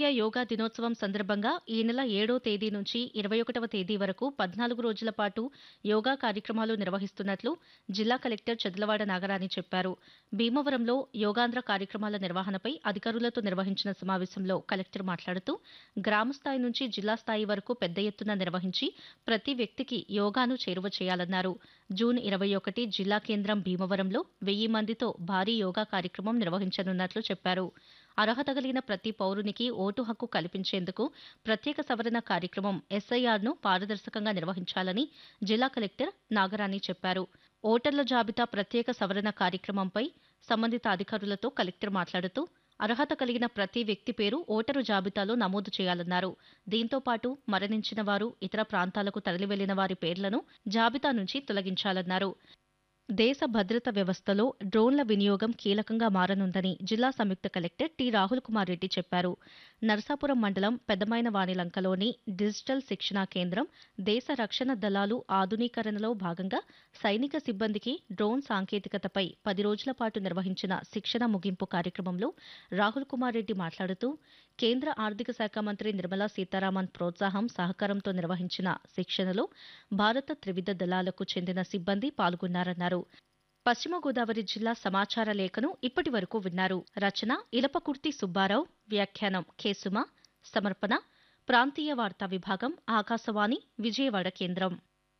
యోగా దినోత్సవం సందర్భంగా ఈ నెల ఏడో తేదీ నుంచి ఇరవై ఒకటవ తేదీ వరకు పద్నాలుగు రోజుల పాటు యోగా కార్యక్రమాలు నిర్వహిస్తున్నట్లు జిల్లా కలెక్టర్ చదలవాడ నాగరాణి చెప్పారు భీమవరంలో యోగాంధ్ర కార్యక్రమాల నిర్వహణపై అధికారులతో నిర్వహించిన సమావేశంలో కలెక్టర్ మాట్లాడుతూ గ్రామ స్థాయి నుంచి జిల్లా స్థాయి వరకు పెద్ద ఎత్తున నిర్వహించి ప్రతి వ్యక్తికి యోగాను చేరువ చేయాలన్నారు జూన్ ఇరవై ఒకటి జిల్లా కేంద్రం భీమవరంలో వెయ్యి మందితో భారీ యోగా కార్యక్రమం నిర్వహించనున్నట్లు చెప్పారు అర్హత కలిగిన ప్రతి పౌరునికి ఓటు హక్కు కల్పించేందుకు ప్రత్యేక సవరణ కార్యక్రమం ఎస్ఐఆర్ను పారదర్శకంగా నిర్వహించాలని జిల్లా కలెక్టర్ నాగరాణి చెప్పారు ఓటర్ల జాబితా ప్రత్యేక సవరణ కార్యక్రమంపై సంబంధిత అధికారులతో కలెక్టర్ మాట్లాడుతూ అర్హత కలిగిన ప్రతి వ్యక్తి పేరు ఓటరు జాబితాలో నమోదు చేయాలన్నారు దీంతో పాటు మరణించిన వారు ఇతర ప్రాంతాలకు తరలి వెళ్లిన వారి పేర్లను జాబితా నుంచి తొలగించాలన్నారు దేశ భద్రత వ్యవస్థలో డ్రోన్ల వినియోగం కీలకంగా మారనుందని జిల్లా సంయుక్త కలెక్టర్ టి రాహుల్ కుమార్ రెడ్డి చెప్పారు నరసాపురం మండలం పెద్దమైన వానిలంకలోని డిజిటల్ శిక్షణా కేంద్రం దేశ రక్షణ దళాలు ఆధునీకరణలో భాగంగా సైనిక సిబ్బందికి డ్రోన్ సాంకేతికతపై పది రోజుల పాటు నిర్వహించిన శిక్షణ ముగింపు కార్యక్రమంలో రాహుల్ కుమార్ రెడ్డి మాట్లాడుతూ కేంద్ర ఆర్థిక శాఖ మంత్రి నిర్మలా సీతారామన్ ప్రోత్సాహం సహకారంతో నిర్వహించిన శిక్షణలో భారత త్రివిధ దళాలకు చెందిన సిబ్బంది పాల్గొన్నారన్నారు పశ్చిమ గోదావరి జిల్లా సమాచార లేఖను ఇప్పటి వరకు విన్నారు రచన ఇలపకుర్తి సుబ్బారావు వ్యాఖ్యానం కేసుమ సమర్పణ ప్రాంతీయ వార్తా విభాగం ఆకాశవాణి విజయవాడ కేంద్రం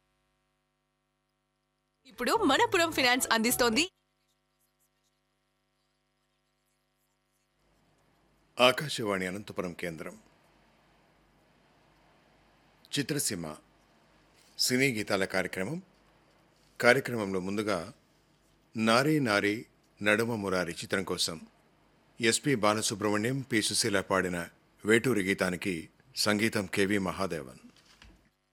ఇప్పుడు మనపురం ఫినాన్స్ అందిస్తోంది ఆకాశవాణి అనంతపురం కేంద్రం చిత్రసీమ సినీ గీతాల కార్యక్రమం కార్యక్రమంలో ముందుగా నారీ నారీ నడుమ మురారి చిత్రం కోసం ఎస్పి బాలసుబ్రహ్మణ్యం పి సుశీల పాడిన వేటూరి గీతానికి సంగీతం కెవి మహాదేవన్